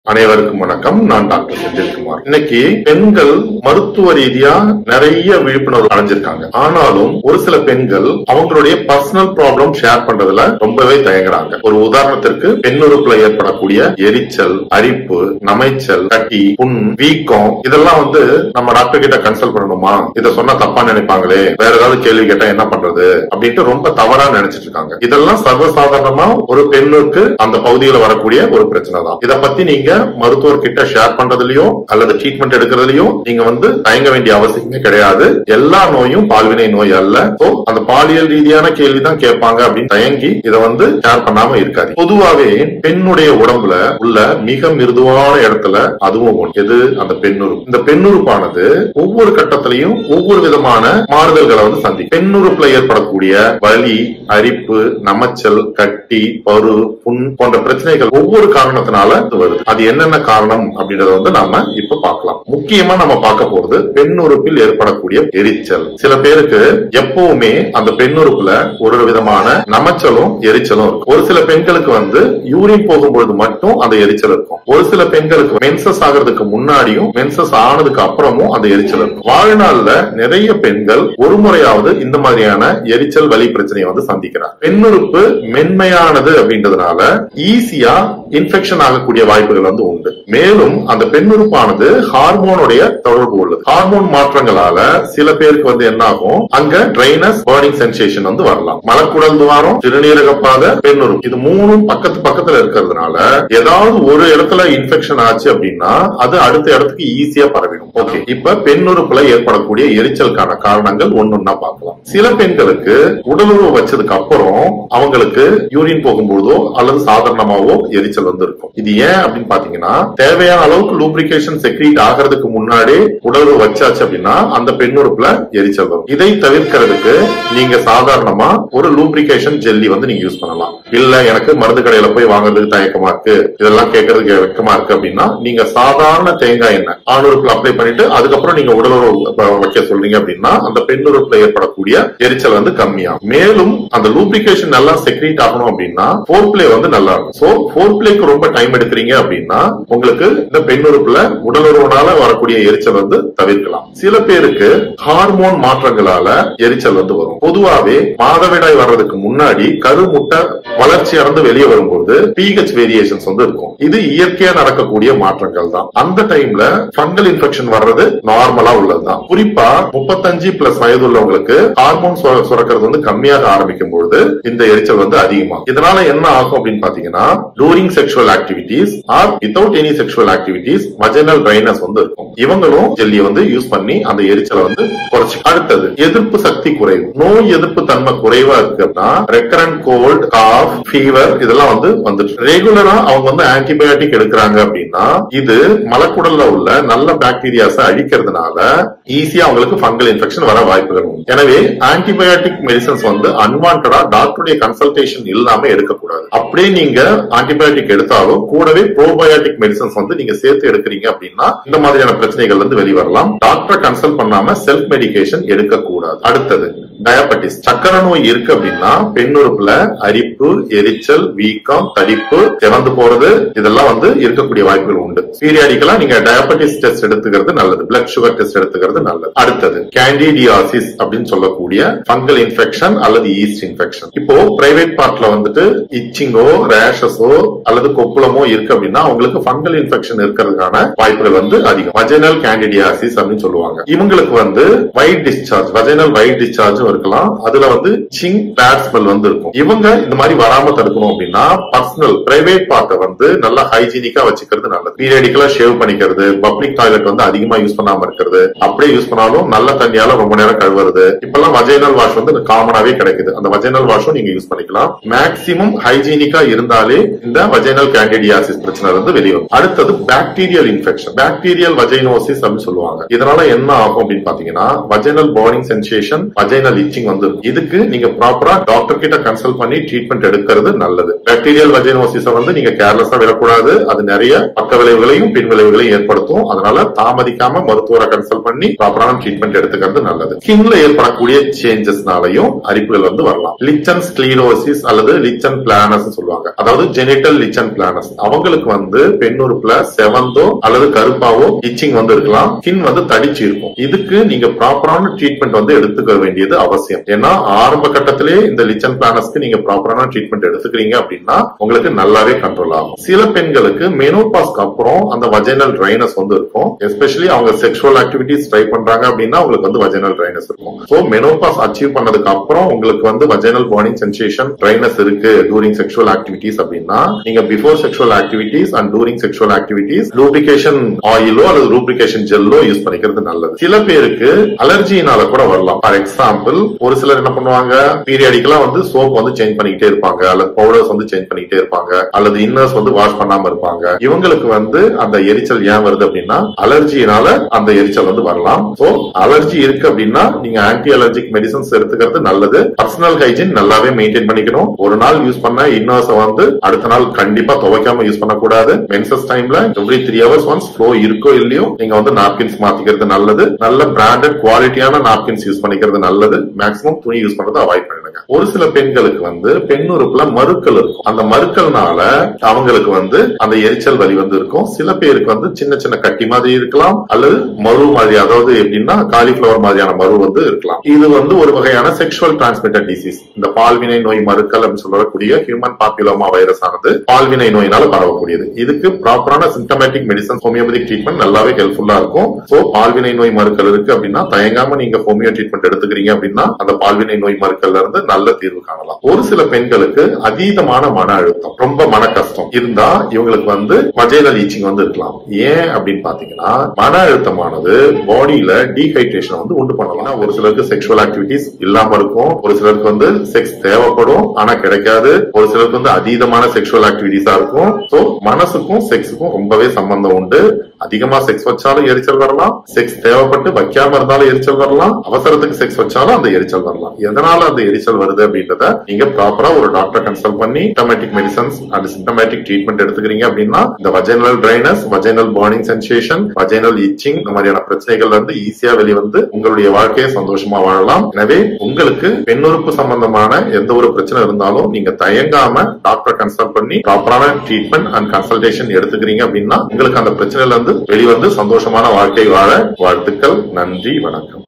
அனைவருக்கும் வணக்கம் நான் டாக்டர் செந்தில்குமார் இன்னைக்கு பெண்கள் மருத்துவ ரீதியா நிறைய விழிப்புணர்வு அடைஞ்சிருக்காங்க ஆனாலும் ஒரு சில பெண்கள் அவங்களுடைய பர்சனல் ப்ராப்ளம் ஷேர் பண்றதுல ரொம்பவே தயங்குறாங்க ஒரு உதாரணத்திற்கு பெண்ணுறுப்புல ஏற்படக்கூடிய எரிச்சல் அரிப்பு நமைச்சல் கட்டி புண் வீக்கம் இதெல்லாம் வந்து நம்ம டாக்டர் கிட்ட கன்சல்ட் பண்ணணுமா இத சொன்னா தப்பா நினைப்பாங்களே வேற ஏதாவது கேள்வி கேட்டா என்ன பண்றது அப்படின்ட்டு ரொம்ப தவறா நினைச்சிட்டு இருக்காங்க இதெல்லாம் சர்வசாதாரணமா ஒரு பெண்ணுக்கு அந்த பகுதியில வரக்கூடிய ஒரு பிரச்சனை தான் இத பத்தி நீங்க மருத்துவர் கிட்ட ஷேர் பண்றதுலயோ அல்லது ட்ரீட்மெண்ட் எடுக்கிறதுலயோ நீங்க வந்து தயங்க வேண்டிய அவசியமே கிடையாது எல்லா நோயும் பால்வினை நோய் அல்ல சோ அந்த பாலியல் ரீதியான கேள்விதான் கேட்பாங்க அப்படின்னு தயங்கி இத வந்து ஷேர் பண்ணாம இருக்காது பொதுவாவே பெண்ணுடைய உடம்புல உள்ள மிக மிருதுவான இடத்துல அதுவும் ஒண்ணு எது அந்த பெண்ணுறுப்பு இந்த பெண்ணுறுப்பானது ஒவ்வொரு கட்டத்திலையும் ஒவ்வொரு விதமான மாறுதல்களை வந்து சந்திக்கும் பெண்ணுறுப்புல ஏற்படக்கூடிய வலி அரிப்பு நமைச்சல் கட்டி பரு புண் போன்ற பிரச்சனைகள் ஒவ்வொரு காரணத்தினால இது வருது அது என்னென்ன காரணம் அப்படின்றத வந்து நாம இப்ப பார்க்கலாம் முக்கியமா நம்ம பார்க்க போறது பெண்ணுறுப்பில் ஏற்படக்கூடிய எரிச்சல் சில பேருக்கு எப்பவுமே அந்த பெண்ணுறுப்புல ஒரு விதமான நமைச்சலும் எரிச்சலும் இருக்கும் ஒரு சில பெண்களுக்கு வந்து யூரின் போகும்பொழுது மட்டும் அந்த எரிச்சல் இருக்கும் ஒரு சில பெண்களுக்கு மென்சஸ் ஆகிறதுக்கு முன்னாடியும் மென்சஸ் ஆனதுக்கு அப்புறமும் அந்த எரிச்சல் இருக்கும் வாழ்நாள்ல நிறைய பெண்கள் ஒரு முறையாவது இந்த மாதிரியான எரிச்சல் வலி பிரச்சனையை வந்து சந்திக்கிறார் பெண்ணுறுப்பு மென்மையானது அப்படின்றதுனால ஈஸியா இன்ஃபெக்ஷன் ஆகக்கூடிய வாய்ப்புகள் வந்து உண்டு மேலும் அந்த பெண்ணுறுப்பானது ஹார்மோனுடைய தொடர்பு உள்ளது ஹார்மோன் மாற்றங்களால சில பேருக்கு வந்து என்ன ஆகும் அங்க ட்ரைனஸ் பர்னிங் சென்சேஷன் வந்து வரலாம் மலக்குடல் துவாரம் சிறுநீரக பாதை பெண்ணுறுப்பு இது மூணும் பக்கத்து பக்கத்துல இருக்கிறதுனால ஏதாவது ஒரு இடத்துல இன்ஃபெக்ஷன் ஆச்சு அப்படின்னா அது அடுத்த இடத்துக்கு ஈஸியா பரவிடும் ஓகே இப்ப பெண்ணுறுப்புல ஏற்படக்கூடிய எரிச்சலுக்கான காரணங்கள் ஒன்னொன்னா பார்க்கலாம் சில பெண்களுக்கு உடலுறவு வச்சதுக்கு அப்புறம் அவங்களுக்கு யூரின் போகும்போதோ அல்லது சாதாரணமாவோ எரிச்சல் வந்து இருக்கும் இது ஏன் அப்படின்னு பாத்தீங்கன்னா தேவையான அளவுக்கு லூப்ரிகேஷன் செக்ரீட் ஆகிறதுக்கு முன்னாடி உடலுறவு வச்சாச்சு அப்படின்னா அந்த பெண்ணுறுப்புல எரிச்சல் வரும் இதை தவிர்க்கிறதுக்கு நீங்க சாதாரணமா ஒரு லூப்ரிகேஷன் ஜெல்லி வந்து நீங்க யூஸ் பண்ணலாம் இல்ல எனக்கு மருந்து கடையில போய் வாங்குறதுக்கு தயக்கமா இருக்கு இதெல்லாம் கேட்கறதுக்கு வெக்கமா இருக்கு அப்படின்னா நீங்க சாதாரண தேங்காய் எண்ணெய் ஆணுறுப்புல அப்ளை பண்ணிட்டு அதுக்கப்புறம் நீங்க உடலுறவு வ- வைக்க சொல்றீங்க அப்படின்னா அந்த பெண்ணுறுப்புல ஏற்படக்கூடிய எரிச்சல் வந்து கம்மியாகும் மேலும் அந்த லூப்ரிகேஷன் நல்லா செக்ரீட் ஆகணும் அப்படின்னா ஃபோர் பிளே வந்து நல்லா இருக்கும் சோ ஃபோர் பிளேக்கு ரொம்ப டைம் எடுக்கிறீங்க அப்படின்னா உங்களுக்கு இந்த பெண்ணுறுப்புல உடலுறவுனால வரக்கூடிய எரிச்சல் வந்து தவிர்க்கலாம் சில பேருக்கு ஹார்மோன் மாற்றங்களால எரிச்சல் வந்து வரும் பொதுவாவே மாதவிடாய் வர்றதுக்கு முன்னாடி கருமுட்டை வளர்ச்சி அடைந்து வெளியே வரும்போது பிஹெச் வேரியேஷன்ஸ் வந்து இருக்கும் இது இயற்கையா நடக்கக்கூடிய மாற்றங்கள் தான் அந்த டைம்ல ஃபங்கல் இன்ஃபெக்ஷன் வர்றது நார்மலா உள்ளதுதான் குறிப்பா முப்பத்தஞ்சு பிளஸ் வயது உள்ளவங்களுக்கு ஹார்மோன் சுர- சுரக்கிறது வந்து கம்மியாக ஆரம்பிக்கும் பொழுது இந்த எரிச்சல் வந்து அதிகமாகும் இதனால என்ன ஆகும் அப்படின்னு பாத்தீங்கன்னா during sexual activities or without any sexual activities vaginal dryness வந்து இருக்கும் இவங்களும் ஜெல்லியை வந்து யூஸ் பண்ணி அந்த எரிச்சலை வந்து குறைச்சு அடுத்தது எதிர்ப்பு சக்தி குறைவு நோய் எதிர்ப்பு தன்மை குறைவா இருக்குன்னா ரெக்கரண்ட் கோல்ட் காஃப் ஃபீவர் இதெல்லாம் வந்து வந்துட்டு ரெகுலரா அவங்க வந்து ஆன்டிபயோட்டிக் எடுக்கிறாங்க அப்படின்னா இது மலக்குடல்ல உள்ள நல்ல பாக்டீரியாஸ அழிக்கிறதுனால ஈஸியா அவங்களுக்கு ஃபங்கல் இன்ஃபெக்ஷன் வர வாய்ப்புகள் உண்டு எனவே ஆன்டிபயோட்டிக் மெடிசன்ஸ் வந்து அன்வான்டா டாக்டருடைய கன்சல்டேஷன் இல்லாம எடுக்கக்கூடாது அப்படியே நீங்க ஆன்டிபயோட்டிக் எடுத்தாலும் கூடவே ப்ரோபயோட்டிக் மெடிசன்ஸ் வந்து நீங்க சேர்த்து எடுக்கிறீங்க அப்படின்னா இந்த மாதிரியான பிரச்சனைகள் வந்து வெளிவரலாம் டாக்டர் கன்சல்ட் பண்ணாம செல்ஃப் மெடிகேஷன் எடுக்கக்கூடாது அடுத்தது டயபெட்டிஸ் சக்கரை நோய் இருக்கு அப்படின்னா பெண்ணுறுப்புல அரிப்பு எரிச்சல் வீக்கம் தடிப்பு திறந்து போறது இதெல்லாம் வந்து இருக்கக்கூடிய வாய்ப்புகள் உண்டு பீரியாடிக்கலா நீங்க டயபெட்டிஸ் டெஸ்ட் எடுத்துக்கிறது நல்லது பிளட் சுகர் டெஸ்ட் எடுத்துக்கிறது நல்லது அடுத்தது கேண்டிடியாசிஸ் அப்படின்னு சொல்லக்கூடிய ஃபங்கல் இன்ஃபெக்ஷன் அல்லது ஈஸ்ட் இன்ஃபெக்ஷன் இப்போ பிரைவேட் பார்ட்ல வந்துட்டு இச்சிங்கோ ரேஷஸோ அல்லது கொப்புளமோ இருக்கு அப்படின்னா அவங்களுக்கு ஃபங்கல் இன்ஃபெக்ஷன் இருக்கிறதுக்கான வாய்ப்புகள் வந்து அதிகம் வஜைனல் கேண்டிடியாசிஸ் அப்படின்னு சொல்லுவாங்க இவங்களுக்கு வந்து ஒயிட் டிஸ்சார்ஜ் வஜைனல் ஒயிட் டிஸ்சார்ஜும் இருக்கலாம் அதுல வந்து சிங் பேட் ஸ்மெல் வந்து இருக்கும் இவங்க இந்த மாதிரி வராம தடுக்கணும் அப்படின்னா பர்சனல் பிரைவேட் பார்ட்டை வந்து நல்லா ஹைஜீனிக்கா வச்சுக்கிறது நல்லது பீரியடிக்கலா ஷேவ் பண்ணிக்கிறது பப்ளிக் டாய்லெட் வந்து அதிகமா யூஸ் பண்ணாம இருக்கிறது அப்படியே யூஸ் பண்ணாலும் நல்ல தண்ணியால ரொம்ப நேரம் கழுவுறது இப்பெல்லாம் வஜைனல் வாஷ் வந்து காமனாவே கிடைக்குது அந்த வஜைனல் வாஷும் நீங்க யூஸ் பண்ணிக்கலாம் மேக்சிமம் ஹைஜீனிக்கா இருந்தாலே இந்த வஜைனல் கேண்டிடியாசிஸ் பிரச்சனை வந்து வெளியே வரும் அடுத்தது பாக்டீரியல் இன்ஃபெக்ஷன் பாக்டீரியல் வஜைனோசிஸ் அப்படின்னு சொல்லுவாங்க இதனால என்ன ஆகும் அப்படின்னு பாத்தீங்கன்னா vaginal burning sensation vaginal itching வந்து இருக்கும். இதுக்கு நீங்க ப்ராப்பரா டாக்டர் கிட்ட கன்சல்ட் பண்ணி ட்ரீட்மெண்ட் எடுக்கிறது நல்லது பாக்டீரியல் வஜைனோசிஸ வந்து நீங்க கேர்லெஸ்ஸா விடக்கூடாது அது நிறைய பக்க விளைவுகளையும் பின் விளைவுகளையும் ஏற்படுத்தும் அதனால தாமதிக்காம மருத்துவரை கன்சல்ட் பண்ணி ப்ராப்பரான ட்ரீட்மெண்ட் எடுத்துக்கிறது நல்லது ஸ்கின்ல ஏற்படக்கூடிய சேஞ்சஸ்னாலையும் அரிப்புகள் வந்து வரலாம் லிச்சன் ஸ்க்ளீரோசிஸ் அல்லது லிச்சன் பிளானஸ் சொல்லுவாங்க அதாவது ஜெனிட்டல் லிச்சன் பிளானஸ் அவங்களுக்கு வந்து பெண்ணுறுப்புல செவந்தோ அல்லது கருப்பாவோ இச்சிங் வந்து இருக்கலாம் ஸ்கின் வந்து தடிச்சு இருக்கும் இதுக்கு நீங்க ப்ராப்பரான ட்ரீட்மெண்ட் வந்து எடுத்துக்க வேண்டியது அவசியம் ஏன்னா ஆரம்ப கட்டத்திலே இந்த லிச்சன் பிளானஸ்க்கு நீங்க ப்ராப்பரான ட்ரீட்மெண்ட் எடுத்துக்கிறீங்க அப்படின்னா உங்களுக்கு நல்லாவே கண்ட்ரோல் ஆகும் சில பெண்களுக்கு மெனோபாஸ்க்கு அப்புறம் அந்த வஜைனல் ட்ரைனஸ் வந்து இருக்கும் எஸ்பெஷலி அவங்க செக்ஷுவல் ஆக்டிவிட்டிஸ் ட்ரை பண்றாங்க அப்படின்னா உங்களுக்கு வந்து வஜைனல் ட்ரைனஸ் இருக்கும் சோ மெனோபாஸ் அச்சீவ் பண்ணதுக்கு அப்புறம் உங்களுக்கு வந்து வஜைனல் பார்னிங் சென்சேஷன் ட்ரைனஸ் இருக்கு டூரிங் செக்ஷுவல் ஆக்டிவிட்டிஸ் அப்படின்னா நீங்க before sexual activities and during sexual activities lubrication ஆயிலோ அல்லது லூப்ரிகேஷன் ஜெல்லோ யூஸ் பண்ணிக்கிறது நல்லது சில பேருக்கு அலர்ஜினால கூட வரலாம் ஃபார் எக்ஸாம்பிள் ஒரு சிலர் என்ன பண்ணுவாங்க பீரியாடிக்கலா வந்து சோப் வந்து சேஞ்ச் பண்ணிக்கிட்டே இருப்பாங்க அல்லது பவுடர்ஸ் வந்து சேஞ்ச் பண்ணிக்கிட்டே இருப்பாங்க அல்லது இன்னர்ஸ் வந்து வாஷ் பண்ணாம இருப்பாங்க இவங்களுக்கு வந்து அந்த எரிச்சல் ஏன் வருது அப்படின்னா அலர்ஜினால அந்த எரிச்சல் வந்து வரலாம் சோ அலர்ஜி இருக்கு அப்படின்னா நீங்க ஆன்டி அலர்ஜிக் மெடிசன்ஸ் எடுத்துக்கிறது நல்லது பர்சனல் ஹைஜீன் நல்லாவே மெயின்டைன் பண்ணிக்கணும் ஒரு நாள் யூஸ் பண்ண இன்னர்ஸ் வந்து அடுத்த நாள் கண்டிப்பா துவைக்காம யூஸ் பண்ணக்கூடாது மென்சஸ் டைம்ல every three hours once flow இருக்கோ இல்லையோ நீங்க வந்து நாப்கின்ஸ் மாத்திக்கிறது நல்லது நல்ல பிராண்டட் குவாலிட்டியான நாப்கின்ஸ் யூஸ் பண்ணிக்கிறது நல்லது மேக்ஸிமம் துணி யூஸ் பண்றதை அவாய்ட் பண்ணிடுங்க ஒரு சில பெண்களுக்கு வந்து பெண்ணுறுப்புல மறுக்கள் இருக்கும் அந்த மறுக்கல்னால அவங்களுக்கு வந்து அந்த எரிச்சல் வலி வந்து இருக்கும் சில பேருக்கு வந்து சின்ன சின்ன கட்டி மாதிரி இருக்கலாம் அல்லது மறு மாதிரி அதாவது எப்படின்னா காலிஃபிளவர் மாதிரியான மறு வந்து இருக்கலாம் இது வந்து ஒரு வகையான செக்ஷுவல் டிரான்ஸ்மிட்டட் டிசீஸ் இந்த பால்வினை நோய் மறுக்கல் அப்படின்னு சொல்லக்கூடிய ஹியூமன் பாப்புலோமா வைரஸ் ஆனது பால்வினை நோயினால பரவக்கூடியது இதுக்கு ப்ராப்பரான சிம்டமேட்டிக் மெடிசன் ஹோமியோபதிக் ட்ரீட்மெண்ட் நல்லாவே ஹெல்ப்ஃபுல்லா இருக்கும் சோ பால்வினை நோய் மறுக்கல் இருக்கு அப்படின்னா தயங்காம நீங்க ஹோமியோ ட்ரீட்மெண்ட் எடுத்துக்கிறீங்க அப்படின்னா அந்த பால்வினை நோய் மறுக்கல்ல இருந்து நல்ல தீர்வு காணலாம் ஒரு சில பெண்களுக்கு அதீதமான மன அழுத்தம் ரொம்ப மன கஷ்டம் இருந்தா இவங்களுக்கு வந்து வஜைனல் ஈச்சிங் வந்து இருக்கலாம் ஏன் அப்படின்னு பாத்தீங்கன்னா மன அழுத்தமானது பாடியில டீஹைட்ரேஷன் வந்து உண்டு பண்ணலாம் ஒரு சிலருக்கு செக்ஷுவல் ஆக்டிவிட்டிஸ் இல்லாம இருக்கும் ஒரு சிலருக்கு வந்து செக்ஸ் தேவைப்படும் ஆனா கிடைக்காது ஒரு சிலருக்கு வந்து அதீதமான செக்ஷுவல் ஆக்டிவிட்டிஸா இருக்கும் சோ மனசுக்கும் செக்ஸுக்கும் ரொம்பவே சம்பந்தம் உண்டு அதிகமா செக்ஸ் வச்சாலும் எரிச்சல் வரலாம் செக்ஸ் தேவைப்பட்டு வைக்காம இருந்தாலும் எரிச்சல் வரலாம் அவசரத்துக்கு செக்ஸ் வச்சாலும் அந்த எரிச்சல் வரலாம் எதனால அந்த எரிச்சல் வருது அப்படின்றத நீங்க ப்ராப்பரா ஒரு டாக்டர் கன்சல்ட் பண்ணி symptomatic medicines and symptomatic treatment எடுத்துக்கிறீங்க அப்படின்னா இந்த vaginal dryness vaginal burning sensation vaginal itching இந்த மாதிரியான பிரச்சனைகள்ல இருந்து ஈஸியா வெளி வந்து உங்களுடைய வாழ்க்கையை சந்தோஷமா வாழலாம் எனவே உங்களுக்கு பெண்ணுறுப்பு சம்பந்தமான எந்த ஒரு பிரச்சனை இருந்தாலும் நீங்க தயங்காம டாக்டர் கன்சல்ட் பண்ணி ப்ராப்பரான ட்ரீட்மெண்ட் அண்ட் கன்சல்டேஷன் எடுத்துக்கிறீங்க அப்படின்னா உங்களுக்கு அந்த பிரச்சனையில இருந்து வெளிவந்து சந்தோஷமான வாழ்க்கை வாழ வாழ்த்துக்கள் நன்றி வணக்கம்